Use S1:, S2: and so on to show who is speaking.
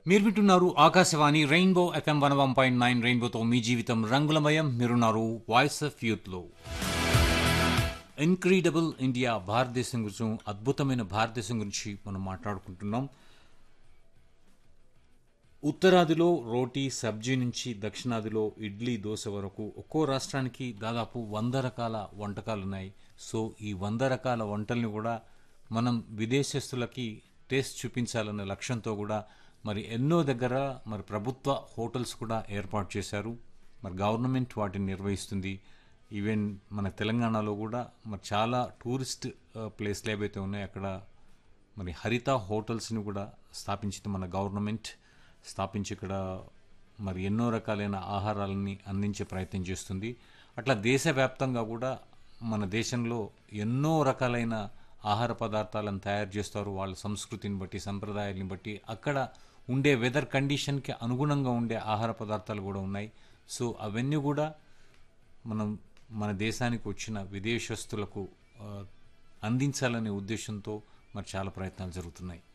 S1: మీరు వింటున్నారు Akashvani rainbow FM one one point nine రెయిన్బోతో మీ జీవితం రంగులమయం మీరున్నారు వాయిస్ ఆఫ్ యూత్లో ఇన్క్రీడబుల్ ఇండియా భారతదేశం గురించి అద్భుతమైన భారతదేశం గురించి మనం మాట్లాడుకుంటున్నాం ఉత్తరాదిలో రోటీ సబ్జీ నుంచి దక్షిణాదిలో ఇడ్లీ దోశ వరకు ఒక్కో రాష్ట్రానికి దాదాపు వంద రకాల వంటకాలు ఉన్నాయి సో ఈ వంద రకాల వంటల్ని కూడా మనం విదేశస్తులకి టేస్ట్ చూపించాలనే లక్ష్యంతో కూడా మరి ఎన్నో దగ్గర మరి ప్రభుత్వ హోటల్స్ కూడా ఏర్పాటు చేశారు మరి గవర్నమెంట్ వాటిని నిర్వహిస్తుంది ఈవెన్ మన తెలంగాణలో కూడా మరి చాలా టూరిస్ట్ ఆ, ప్లేస్లు ఏవైతే ఉన్నాయో అక్కడ మరి హరిత హోటల్స్ని కూడా స్థాపించింది మన గవర్నమెంట్ స్థాపించి ఇక్కడ మరి ఎన్నో రకాలైన ఆహారాలని అందించే ప్రయత్నం చేస్తుంది అట్లా దేశవ్యాప్తంగా కూడా మన దేశంలో ఎన్నో రకాలైన ఆహార పదార్థాలను తయారు చేస్తారు వాళ్ళ సంస్కృతిని బట్టి సంప్రదాయాలని బట్టి అక్కడ ఉండే వెదర్ కండిషన్కి అనుగుణంగా ఉండే ఆహార పదార్థాలు కూడా ఉన్నాయి సో అవన్నీ కూడా మనం మన దేశానికి వచ్చిన విదేశస్తులకు ఆ, అందించాలనే ఉద్దేశంతో మరి చాలా ప్రయత్నాలు జరుగుతున్నాయి